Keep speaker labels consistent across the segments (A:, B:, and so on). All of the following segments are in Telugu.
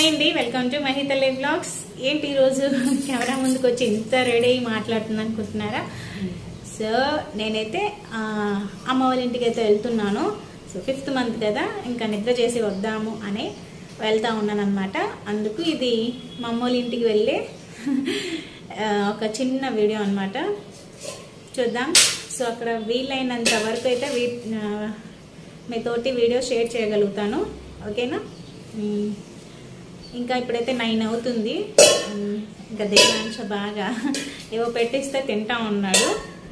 A: హాయ్ అండి వెల్కమ్ టు మహితల్లి బ్లాగ్స్ ఏంటి ఈరోజు కెమెరా ముందుకు వచ్చి ఇంత రెడీ అయ్యి మాట్లాడుతుంది అనుకుంటున్నారా సో నేనైతే ఆ, అమ్మ వాళ్ళ ఇంటికి అయితే వెళ్తున్నాను సో ఫిఫ్త్ మంత్ కదా ఇంకా నిద్ర చేసి వద్దాము అని వెళ్తా ఉన్నాను అనమాట అందుకు ఇది మా అమ్మ వాళ్ళ ఇంటికి వెళ్ళి ఆ, ఒక చిన్న వీడియో అన్నమాట చూద్దాం సో అక్కడ వీలైనంత వరకు అయితే వీ ఆ, మీతోటి వీడియో షేర్ చేయగలుగుతాను ఓకేనా మ్మ్. ఇంకా ఇప్పుడైతే నైన్ అవుతుంది మ్మ్. ఇంకా దేవాంశ బాగా ఏవో పెట్టిస్తే తింటా ఉన్నాడు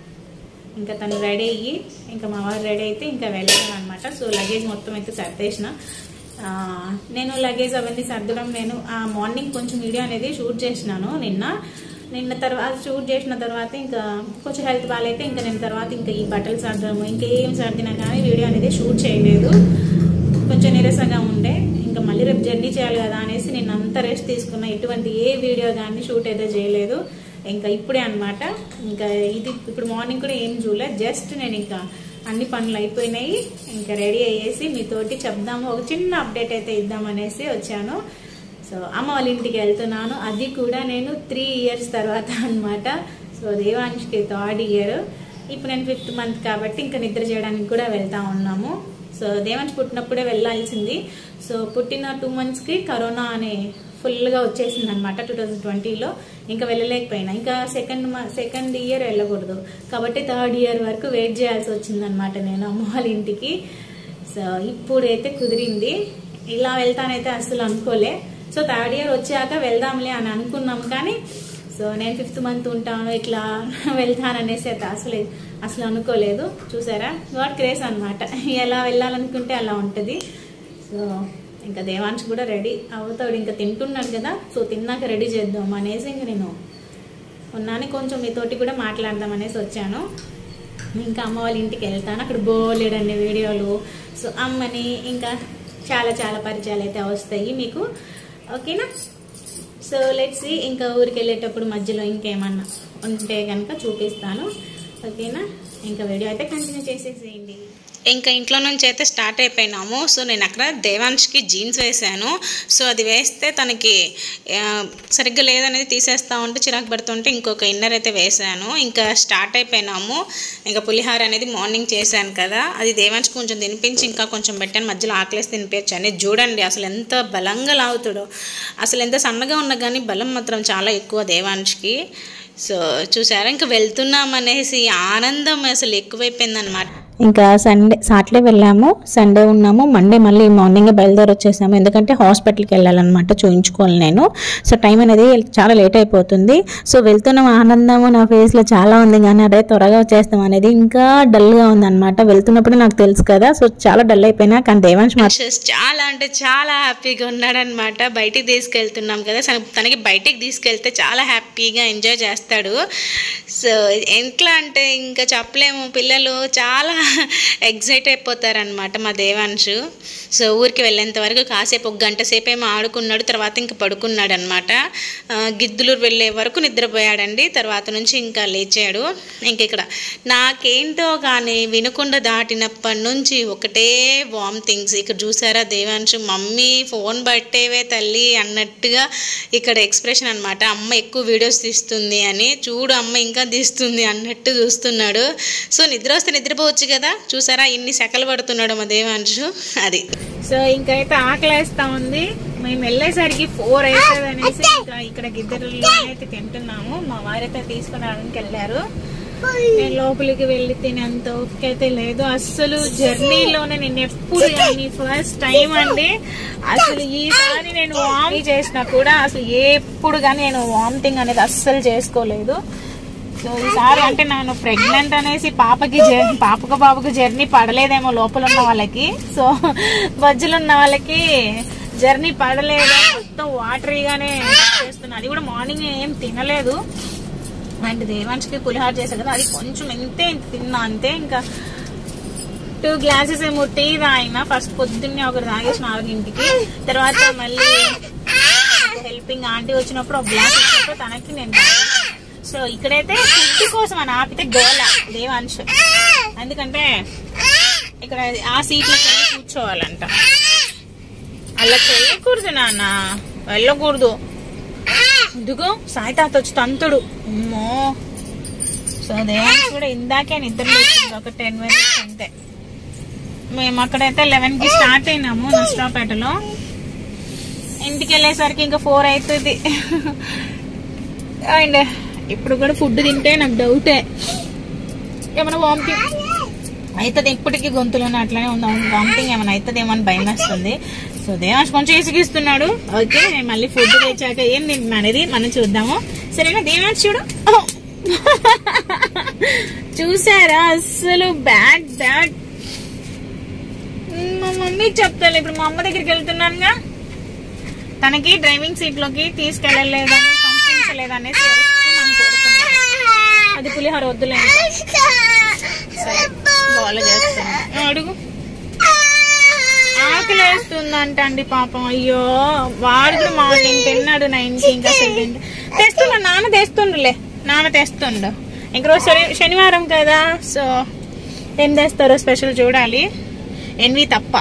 A: ఇంకా తను రెడీ అయ్యి ఇంకా మా వారు రెడీ అయితే ఇంకా వెళ్ళాను అనమాట సో లగేజ్ మొత్తం అయితే సర్దేసిన ఆ, నేను లగేజ్ అవన్నీ సర్దడం నేను ఆ మార్నింగ్ కొంచెం వీడియో అనేది షూట్ చేసినాను నిన్న నిన్న తర్వాత షూట్ చేసిన తర్వాత ఇంకా కొంచెం హెల్త్ బాగాలైతే ఇంకా నేను తర్వాత ఇంకా ఈ బట్టలు సర్దడము ఇంకేం సర్దినా కానీ వీడియో అనేది షూట్ చేయలేదు కొంచెం నీరసంగా ఉండే ఇంకా మళ్ళీ రేపు జర్నీ చేయాలి కదా అనేసి నేను అంత రెస్ట్ తీసుకున్నా ఎటువంటి ఏ వీడియో కానీ షూట్ అయితే చేయలేదు ఇంకా ఇప్పుడే అన్నమాట ఇంకా ఇది ఇప్పుడు మార్నింగ్ కూడా ఏం చూడలే జస్ట్ నేను ఇంకా అన్ని పనులు అయిపోయినాయి ఇంకా రెడీ అయ్యేసి మీతోటి చెప్దాము ఒక చిన్న అప్డేట్ అయితే ఇద్దామనేసి వచ్చాను సో అమ్మ వాళ్ళ ఇంటికి వెళ్తున్నాను అది కూడా నేను త్రీ ఇయర్స్ తర్వాత అన్నమాట సో దేవాంష్కి థర్డ్ ఇయర్ ఇప్పుడు నేను ఫిఫ్త్ మంత్ కాబట్టి ఇంకా నిద్ర చేయడానికి కూడా వెళ్తా ఉన్నాము సో దేవాంశ్ పుట్టినప్పుడే వెళ్ళాల్సింది సో పుట్టిన టూ మంత్స్కి కరోనా అనే ఫుల్గా వచ్చేసింది అనమాట టూ థౌజండ్ ట్వంటీలో ఇంకా వెళ్ళలేకపోయినా ఇంకా సెకండ్ సెకండ్ ఇయర్ వెళ్ళకూడదు కాబట్టి థర్డ్ ఇయర్ వరకు వెయిట్ చేయాల్సి వచ్చిందనమాట నేను అమ్మ వాళ్ళ ఇంటికి సో ఇప్పుడైతే కుదిరింది ఇలా వెళ్తానైతే అసలు అనుకోలే సో థర్డ్ ఇయర్ వచ్చాక వెళ్దాంలే అని అనుకున్నాం కానీ సో నేను ఫిఫ్త్ మంత్ ఉంటాను ఇట్లా వెళ్తాననేసి అయితే అసలు అసలు అనుకోలేదు చూసారా గాడ్ క్రేజ్ అనమాట ఎలా వెళ్ళాలనుకుంటే అలా ఉంటుంది సో ఇంకా దేవాంశ్ కూడా రెడీ అవుతాడు ఇంకా తింటున్నాడు కదా సో తిన్నాక రెడీ చేద్దాం అనేసి ఇంక నేను ఉన్నాను కొంచెం మీతోటి కూడా మాట్లాడదాం అనేసి వచ్చాను ఇంకా అమ్మ వాళ్ళ ఇంటికి వెళ్తాను అక్కడ బోలెడన్ని వీడియోలు సో అమ్మని ఇంకా చాలా చాలా పరిచయాలు అయితే వస్తాయి మీకు ఓకేనా సో లెట్స్ ఇంకా ఊరికి వెళ్ళేటప్పుడు మధ్యలో ఇంకేమన్నా ఉంటే కనుక చూపిస్తాను ఓకేనా ఇంకా వీడియో అయితే కంటిన్యూ చేసేసేయండి
B: ఇంకా ఇంట్లో నుంచి అయితే స్టార్ట్ అయిపోయినాము సో నేను అక్కడ దేవాంష్కి జీన్స్ వేసాను సో అది వేస్తే తనకి ఆ, సరిగ్గా లేదనేది తీసేస్తా ఉంటే చిరాకు పడుతుంటే ఇంకొక ఇన్నర్ అయితే వేసాను ఇంకా స్టార్ట్ అయిపోయినాము ఇంకా పులిహార అనేది మార్నింగ్ చేశాను కదా అది దేవాంష్ కొంచెం తినిపించి ఇంకా కొంచెం పెట్టాను మధ్యలో ఆకలేసి తినిపించాను అనేది చూడండి అసలు ఎంత బలంగా లాగుతాడో అసలు ఎంత సన్నగా ఉన్నా కానీ బలం మాత్రం చాలా ఎక్కువ దేవాంష్కి సో చూసారా ఇంకా వెళ్తున్నాం అనేసి ఆనందం అసలు ఎక్కువైపోయింది అనమాట
A: ఇంకా సండే సాటర్డే వెళ్ళాము సండే ఉన్నాము మండే మళ్ళీ మార్నింగ్ బయలుదేరి వచ్చేసాము ఎందుకంటే హాస్పిటల్కి వెళ్ళాలన్నమాట చూయించుకోవాలి నేను సో టైం అనేది చాలా లేట్ అయిపోతుంది సో వెళ్తున్న ఆనందము నా ఫేస్లో చాలా ఉంది కానీ అదే త్వరగా వచ్చేస్తాం అనేది ఇంకా డల్గా ఉందన్నమాట వెళ్తున్నప్పుడు నాకు తెలుసు కదా సో చాలా డల్ అయిపోయినా కానీ దేవాంశ్ మాత్రం
B: కాన్షియస్ చాలా అంటే చాలా హ్యాపీగా ఉన్నాడనమాట బయటికి తీసుకెళ్తున్నాం కదా తన- తనకి బయటికి తీసుకెళ్తే చాలా హ్యాపీగా ఎంజాయ్ చేస్తాడు సో ఎట్లా అంటే ఇంకా చెప్పలేము పిల్లలు చాలా ఎగ్జైట్ అయిపోతారనమాట మా దేవాంశు సో ఊరికి వెళ్ళేంత వరకు కాసేపు ఒక గంట సేపు ఏమో ఆడుకున్నాడు తర్వాత ఇంకా పడుకున్నాడు అనమాట గిద్దులూరు వెళ్ళే వరకు నిద్రపోయాడండి తర్వాత నుంచి ఇంకా లేచాడు ఇంక ఇక్కడ నాకేంటో కానీ వినకుండా దాటినప్పటి నుంచి ఒకటే వామ్ థింగ్స్ ఇక్కడ చూసారా దేవాంశు మమ్మీ ఫోన్ పట్టేవే తల్లి అన్నట్టుగా ఇక్కడ ఎక్స్ప్రెషన్ అనమాట అమ్మ ఎక్కువ వీడియోస్ తీస్తుంది అని చూడు అమ్మ ఇంకా తీస్తుంది అన్నట్టు చూస్తున్నాడు సో నిద్ర వస్తే నిద్రపోవచ్చు కదా చూసారా ఇన్ని సెకలు పడుతున్నాడు మా దేవాంశు అది
A: సో ఇంకైతే ఆకలేస్తా ఉంది మేము వెళ్ళేసరికి ఫోర్ అవుతుంది అనేసి ఇంకా ఇక్కడ గిద్దరులో అయితే తింటున్నాము మా వారైతే తీసుకుని రావడానికి వెళ్ళారు నేను లోపలికి వెళ్ళి తినేంత ఓపిక అయితే లేదు అస్సలు జర్నీలోనే నేను ఎప్పుడు కానీ ఫస్ట్ టైం అండి అసలు ఈసారి నేను వామిట్ చేసినా కూడా అసలు ఎప్పుడు కానీ నేను వామిటింగ్ అనేది అస్సలు చేసుకోలేదు సో ఈసారి అంటే నేను ప్రెగ్నెంట్ అనేసి పాపకి జర్- పాపకు బాబుకు జర్నీ పడలేదేమో లోపల ఉన్న వాళ్ళకి సో మధ్యలో ఉన్న వాళ్ళకి జర్నీ పడలేదు మొత్తం వాటరీగానే చేస్తున్నా అది కూడా మార్నింగ్ ఏం తినలేదు అండ్ దేవాంశ్కి పులిహార చేసా కదా అది కొంచెం ఎంతే ఇంత తిన్నా అంతే ఇంకా టూ గ్లాసెస్ ఏమో టీ తాగిన ఫస్ట్ పొద్దున్నే ఒకటి తాగేసిన ఆరుగింటికి తర్వాత మళ్ళీ హెల్పింగ్ ఆంటీ వచ్చినప్పుడు ఒక గ్లాస్ ఇచ్చినప్పుడు తనకి నేను తాగాను. సో ఇక్కడైతే ఫుడ్ కోసం అని ఆపితే గోల దేవాంశ్ ఎందుకంటే ఇక్కడ ఆ సీట్లకి వెళ్ళి కూర్చోవాలంట అలా చేయకూడదు నాన్న వెళ్ళకూడదు ఇదిగో సాయి తాత వచ్చి తంతుడు అమ్మో సో దేవాంశ్ కూడా ఇందాకే నిద్ర లేచింది ఒక టెన్ మినిట్స్ అంతే మేము అక్కడైతే లెవెన్ కి స్టార్ట్ అయినాము నష్టాపేటలో ఇంటికి వెళ్ళేసరికి ఇంకా ఫోర్ అవుతుంది అండ్ ఇప్పుడు కూడా ఫుడ్ తింటే నాకు డౌటే ఏమైనా వామిటింగ్ అవుతుంది ఇప్పటికీ గొంతులోనే అట్లనే ఉంది వామిటింగ్ ఏమైనా అవుతుంది ఏమో అని భయం వేస్తుంది సో దేవాంశ్ కొంచెం ఇసుగిస్తున్నాడు ఓకే నేను మళ్ళీ ఫుడ్ తెచ్చాక ఏం తింటున్నా అనేది మనం చూద్దాము సరేనా దేవాంశ్ చూడు చూసారా అస్సలు బ్యాడ్ బ్యాడ్ మా మమ్మీ చెప్తాను ఇప్పుడు మా అమ్మ దగ్గరికి వెళ్తున్నానుగా తనకి డ్రైవింగ్ సీట్ లోకి తీసుకెళ్ళలేదని పంపించలేదనేసి ఏడుస్తూ నన్ను కొడుతున్నాడు. అది పులిహోర వద్దులే సరే గోల చేస్తాను అడుగు ఆకలి వేస్తుందంట అండి పాపం అయ్యో వాడు కూడా మార్నింగ్ తిన్నాడు నైన్ కి ఇంకా సెవెన్ తెస్తున్నా నాన్న తెస్తుండులే నాన్న తెస్తుండు ఇంక రోజు శని శనివారం కదా సో ఏం తెస్తారో స్పెషల్ చూడాలి ఎన్వి తప్ప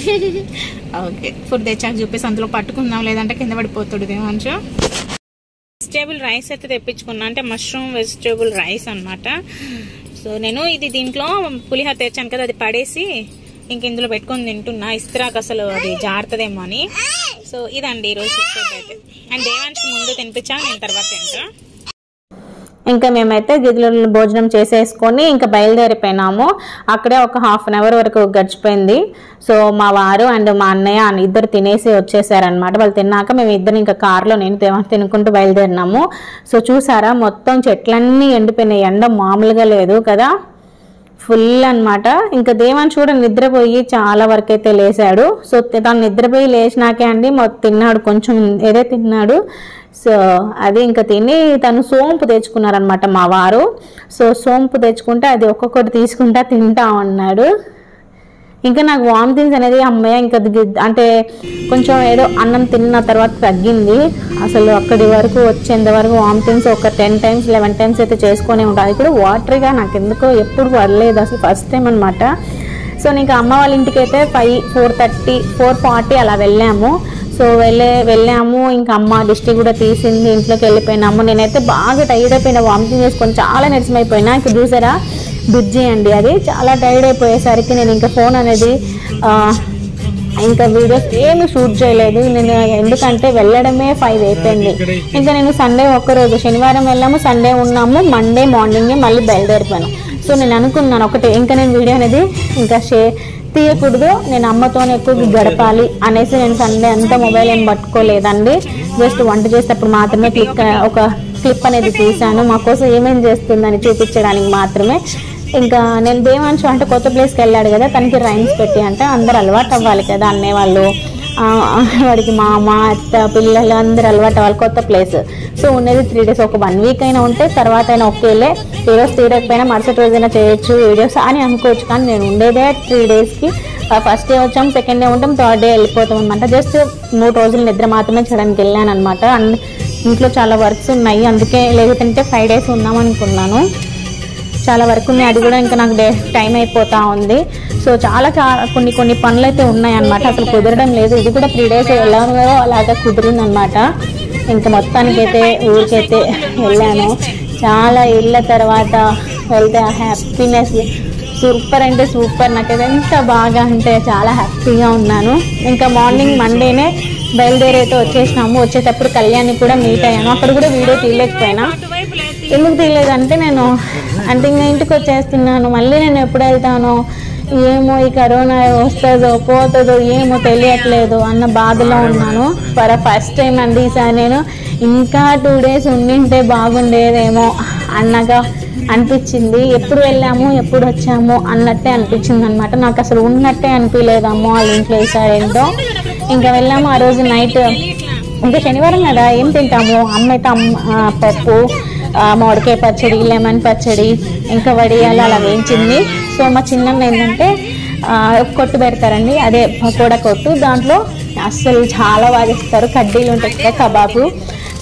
A: ఓకే ఫుడ్ తెచ్చాక చూపేసి అందులో పట్టుకుందాం లేదంటే కింద పడిపోతాడు దేవాంశు వెజిటేబుల్ రైస్ అయితే తెప్పించుకున్నా అంటే మష్రూమ్ వెజిటేబుల్ రైస్ అన్నమాట సో నేను ఇది దీంట్లో పులిహోర తెచ్చాను కదా అది పడేసి ఇంక ఇందులో పెట్టుకొని తింటున్నా ఇస్త్రాక్ అసలు అది జారుతుందేమో అని సో ఇదండి ఈరోజు ఫుడ్ అయితే అండ్ దేవాంశ్ ముందు తినిపించా నేను తర్వాత తింటా
B: ఇంకా మేమైతే గిద్దెలలో భోజనం చేసేసుకొని ఇంకా బయలుదేరిపోయినాము అక్కడే ఒక హాఫ్ అన్ అవర్ వరకు గడిచిపోయింది సో మా వారు అండ్ మా అన్నయ్య అని ఇద్దరు తినేసి వచ్చేసారనమాట వాళ్ళు తిన్నాక మేము ఇద్దరు ఇంకా కార్లో నేను తిన- తినుకుంటూ బయలుదేరినాము సో చూసారా మొత్తం చెట్లన్నీ ఎండిపోయినాయి ఎండ మామూలుగా లేదు కదా ఫుల్ అన్నమాట ఇంకా దేవాన్ చూడ నిద్రపోయి చాలా వరకు అయితే లేచాడు సో తను నిద్రపోయి లేచినాకే అండి మొత్తం తిన్నాడు కొంచెం ఏదే తిన్నాడు సో అది ఇంకా తిని తను సోంపు తెచ్చుకున్నారనమాట మా వారు సో సోంపు తెచ్చుకుంటే అది ఒక్కొక్కటి తీసుకుంటా తింటా ఉన్నాడు ఇంకా నాకు వామిటింగ్స్ అనేది అమ్మయ్య ఇంకా అది గిద్- అంటే కొంచెం ఏదో అన్నం తిన్న తర్వాత తగ్గింది అసలు అక్కడి వరకు వచ్చేంత వరకు వామిటింగ్స్ ఒక టెన్ టైమ్స్ లెవెన్ టైమ్స్ అయితే చేసుకొని ఉంటాను ఇప్పుడు వాటర్గా నాకు ఎందుకో ఎప్పుడు పడలేదు అసలు ఫస్ట్ టైం అనమాట సో ఇంకా అమ్మ వాళ్ళ ఇంటికి అయితే five four thirty four forty అలా వెళ్ళాము సో వెళ్ళే వెళ్ళాము ఇంకా అమ్మ దిష్టి కూడా తీసింది ఇంట్లోకి వెళ్ళిపోయినాము నేనైతే బాగా టైర్డ్ అయిపోయినా వామిటింగ్ చేసుకొని చాలా నీరసమైపోయినా ఇంకా చూసారా బుజ్జి అండి అది చాలా టైర్డ్ అయిపోయేసరికి నేను ఇంకా ఫోన్ అనేది ఆ, ఇంకా వీడియోస్ ఏమి షూట్ చేయలేదు నేను ఎందుకంటే వెళ్ళడమే ఫైవ్ అయిపోయింది ఇంకా నేను సండే ఒక్కరోజు శనివారం వెళ్ళాము సండే ఉన్నాము మండే మార్నింగే మళ్ళీ బయలుదేరిపోయాను సో నేను అనుకున్నాను ఒకటి ఇంకా నేను వీడియో అనేది ఇంకా షే తీయకూడదు నేను అమ్మతోనే ఎక్కువ గడపాలి అనేసి నేను సండే అంతా మొబైల్ ఏం పట్టుకోలేదండి జస్ట్ వంట చేసేటప్పుడు మాత్రమే క్లిక్ ఒక క్లిప్ అనేది తీసాను మా కోసం ఏమేం చేస్తుందని చూపించడానికి మాత్రమే ఇంకా నేను దేవాంశు అంటే కొత్త ప్లేస్కి వెళ్ళాడు కదా తనకి రైమ్స్ పెట్టి అంటే అందరు అలవాటు అవ్వాలి కదా అన్నయ్య వాళ్ళు ఆ, వాడికి మా అమ్మ అత్త పిల్లలు అందరు అలవాటు అవ్వాలి కొత్త ప్లేస్ సో ఉండేది త్రీ డేస్ ఒక వన్ వీక్ అయినా ఉంటే తర్వాత అయినా ఒకేలే ఈ రోజు తీరకపోయినా మరుసటి రోజైనా చేయొచ్చు వీడియోస్ అని అనుకోవచ్చు కానీ నేను ఉండేదే త్రీ డేస్కి ఫస్ట్ డే వచ్చాం సెకండ్ డే ఉంటాం థర్డ్ డే వెళ్ళిపోతాం అనమాట జస్ట్ మూడు రోజులు నిద్ర మాత్రమే చేయడానికి వెళ్ళాను అనమాట ఇంట్లో చాలా వర్క్స్ ఉన్నాయి అందుకే లేకపోతే ఫైవ్ డేస్ ఉందాం అనుకున్నాను చాలా వరకు ఉన్నాయి అది కూడా ఇంకా నాకు డే టైం అయిపోతా ఉంది సో చాలా చాలా కొన్ని కొన్ని పనులు అయితే ఉన్నాయి అనమాట అసలు కుదరడం లేదు ఇది కూడా త్రీ డేస్ ఎలాగో అలాగా కుదిరింది అనమాట ఇంకా మొత్తానికైతే ఊరికైతే వెళ్ళాను చాలా ఇళ్ళ తర్వాత వెళ్తే ఆ హ్యాపీనెస్ సూపర్ అంటే సూపర్ నాకైతే ఎంత బాగా అంటే చాలా హ్యాపీగా ఉన్నాను ఇంకా మార్నింగ్ మండేనే బయలుదేరి అయితే వచ్చేసినాము వచ్చేటప్పుడు కళ్యాణ్ని కూడా మీట్ అయ్యాను అక్కడ కూడా వీడియో తీయలేకపోయినా ఎందుకు తీయలేదంటే నేను అంటే ఇంకా ఇంటికి వచ్చేస్తున్నాను మళ్ళీ నేను ఎప్పుడు వెళ్తాను ఏమో ఈ కరోనా వస్తుందో పోతుందో ఏమో తెలియట్లేదు అన్న బాధలో ఉన్నాను ఫర్ ఫస్ట్ టైం అండి ఈసారి నేను ఇంకా టూ డేస్ ఉండింటే బాగుండేదేమో అన్నగా అనిపించింది ఎప్పుడు వెళ్ళాము ఎప్పుడు వచ్చాము అన్నట్టే అనిపించింది అనమాట నాకు అసలు ఉన్నట్టే అనిపించలేదమ్మో వాళ్ళ ఇంట్లో ఈసారి ఏంటో ఇంకా వెళ్ళాము ఆ రోజు నైట్ ఇంకా శనివారం కదా ఏం తింటాము అమ్మ అయితే అమ్మ ఆ, పప్పు ఆ, మామిడికాయ పచ్చడి లెమన్ పచ్చడి ఇంకా వడియాలు అలా వేయించింది సో మా చిన్నమ్మ ఏంటంటే ఆ, కొట్టు పెడతారండి అదే పకోడా కొట్టు దాంట్లో అస్సలు చాలా బాగా ఇస్తారు కడ్డీలు ఉంటాయి కదా కబాబు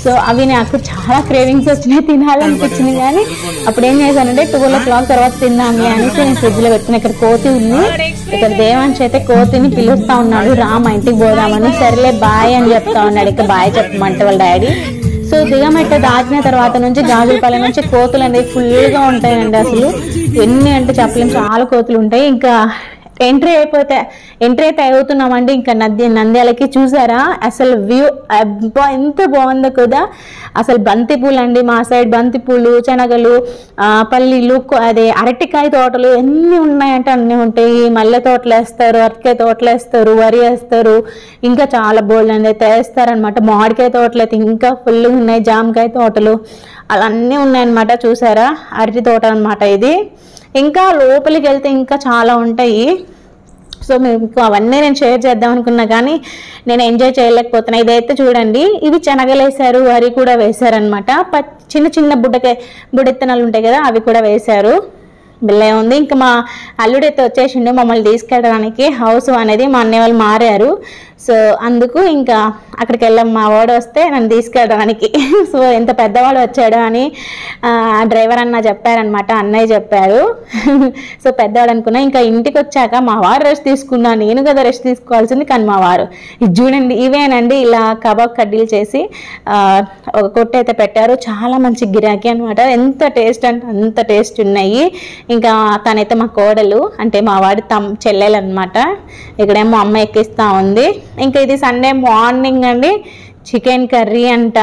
A: సో అవి నాకు చాలా క్రేవింగ్స్ వచ్చినాయి తినాలనిపించింది కానీ అప్పుడు ఏం చేశానంటే ట్వెల్వ్ ఓ క్లాక్ తర్వాత తిందాంలే అనేసి నేను ఫ్రిడ్జ్ లో పెట్టుకుని ఇక్కడ కోతి ఉంది ఇక్కడ దేవాంశ్ అయితే కోతిని పిలుస్తా ఉన్నాడు రా మా ఇంటికి పోదామని సరేలే బాయ్ అని చెప్తా ఉన్నాడు ఇక బాయ్ చెప్పమంటే వాళ్ళ డాడీ సో దిగమెట్ట దాటిన తర్వాత నుంచి గాజులపల్లి నుంచి కోతులు అనేవి ఫుల్ గా ఉంటాయండి అసలు ఎన్ని అంటే చెప్పలేం చాలా కోతులు ఉంటాయి ఇంకా ఎంట్రీ అయిపోతే ఎంట్రీ అయితే అవుతున్నామండి ఇంకా నది నంద్యాలకి చూసారా అసలు వ్యూ అబ్బా ఎంత బాగుందో కదా అసలు బంతి పూలు అండి మా సైడ్ బంతి పూలు శనగలు ఆ, పల్లీలు కొ- అదే అరటికాయ తోటలు ఎన్ని ఉన్నాయంటే అన్ని ఉంటాయి మల్లె తోటలు వేస్తారు అరటికాయ తోటలు వేస్తారు వరి వేస్తారు ఇంకా చాలా బోల్డ్ అనేది అయితే వేస్తారనమాట మామిడికాయ తోటలు అయితే ఇంకా ఫుల్ ఉన్నాయి జామకాయ తోటలు అలా అన్నీ ఉన్నాయన్నమాట చూసారా అరటి తోట అన్నమాట ఇది ఇంకా లోపలికి వెళ్తే ఇంకా చాలా ఉంటాయి సో మీకు అవన్నీ నేను షేర్ చేద్దాం అనుకున్నా కానీ నేను ఎంజాయ్ చేయలేకపోతున్నా ఇదైతే చూడండి ఇవి శనగలు వేశారు వరి కూడా వేశారనమాట చిన్న చిన్న బుడ్డకాయ బుడ్డెత్తనాలు ఉంటాయి కదా అవి కూడా వేశారు బిల్లే ఉంది ఇంకా మా అల్లుడైతే వచ్చేసిండు మమ్మల్ని తీసుకెళ్ళడానికి హౌస్ అనేది మా అన్నయ్య వాళ్ళు మారారు సో అందుకు ఇంకా అక్కడికి వెళ్ళాం మా వాడు వస్తే నన్ను తీసుకెళ్ళడానికి సో ఎంత పెద్దవాడు వచ్చాడు అని ఆ, డ్రైవర్ అన్న చెప్పారనమాట అన్నయ్య చెప్పారు సో పెద్దవాడు అనుకున్నా ఇంకా ఇంటికి వచ్చాక మా వారు రెస్ట్ తీసుకున్నా నేను కదా రెస్ట్ తీసుకోవాల్సింది కానీ మా వారు ఇది చూడండి ఇవేనండి ఇలా కబాబ్ కడ్డీలు చేసి ఆ, ఒక కొట్టు అయితే పెట్టారు చాలా మంచి గిరాకీ అనమాట ఎంత టేస్ట్ అంటే అంత టేస్ట్ ఉన్నాయి ఇంకా తనైతే మా కోడలు అంటే మా వాడి తమ్ చెల్లెలు అనమాట ఇక్కడేమో అమ్మ ఎక్కిస్తా ఉంది ఇంకా ఇది సండే మార్నింగ్ అండి చికెన్ కర్రీ అంట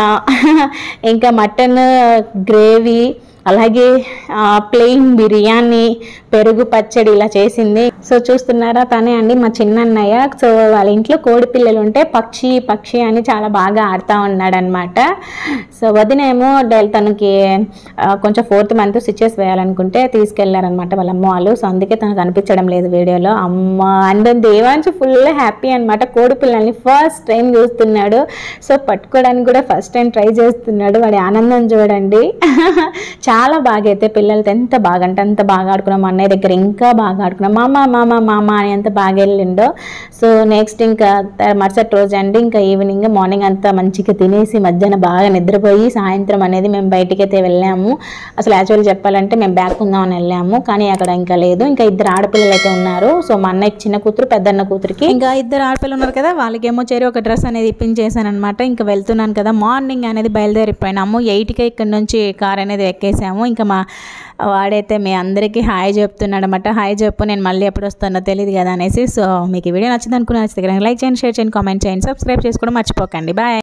A: ఇంకా మటన్ గ్రేవీ అలాగే ప్లెయిన్ బిర్యానీ పెరుగు పచ్చడి ఇలా చేసింది సో చూస్తున్నారా తనే అండి మా చిన్నన్నయ్య సో వాళ్ళ ఇంట్లో కోడి పిల్లలు ఉంటే పక్షి పక్షి అని చాలా బాగా ఆడుతూ ఉన్నాడనమాట సో వదినేమో డెల్ తనకి ఆ, కొంచెం ఫోర్త్ మంత్ స్టిచెస్ వేయాలనుకుంటే తీసుకెళ్లారనమాట వాళ్ళ అమ్మ వాళ్ళు సో అందుకే తనకు కనిపించడం లేదు వీడియోలో అమ్మ అండ్ దేవాంశ్ ఫుల్ హ్యాపీ అనమాట కోడి పిల్లల్ని ఫస్ట్ టైం చూస్తున్నాడు సో పట్టుకోవడానికి కూడా ఫస్ట్ టైం ట్రై చేస్తున్నాడు వాడి ఆనందం చూడండి చాలా బాగా అయితే పిల్లలతో ఎంత బాగా అంటే అంత బాగా ఆడుకున్నాం మా అన్నయ్య దగ్గర ఇంకా బాగా ఆడుకున్నాం మామ మామ మామ అని ఎంత బాగా వెళ్ళిండో సో నెక్స్ట్ ఇంకా త- మరుసటి రోజు అండి ఇంకా ఈవినింగ్ మార్నింగ్ అంతా మంచిగా తినేసి మధ్యాహ్నం బాగా నిద్రపోయి సాయంత్రం అనేది మేము బయటికి అయితే వెళ్ళాము అసలు యాక్చువల్ చెప్పాలంటే మేము బ్యాక్ ఉందామని వెళ్ళాము కానీ అక్కడ ఇంకా లేదు ఇంకా ఇద్దరు ఆడపిల్లలు అయితే ఉన్నారు సో మా అన్నయ్యకి చిన్న కూతురు పెద్దన్న కూతురికి ఇంకా ఇద్దరు ఆడపిల్లలు ఉన్నారు కదా వాళ్ళకేమో చేరి ఒక డ్రెస్ అనేది ఇప్పించేసాను అనమాట ఇంకా వెళ్తున్నాను కదా మార్నింగ్ అనేది బయలుదేరిపోయినాము ఎయిట్కే ఇక్కడ నుంచి కార్ అనేది ఎక్కేసాము ఇంకా మా వాడైతే మీ అందరికీ హాయ్ చెప్తున్నాడు అనమాట హాయ్ చెప్పు నేను మళ్ళీ ఎప్పుడు వస్తానో తెలియదు కదా అనేసి సో మీకు ఈ వీడియో నచ్చింది అనుకున్నా నచ్చితే లైక్ చేయండి షేర్ చేయండి కామెంట్ చేయండి సబ్స్క్రైబ్ చేసుకోవడం మర్చిపోకండి బాయ్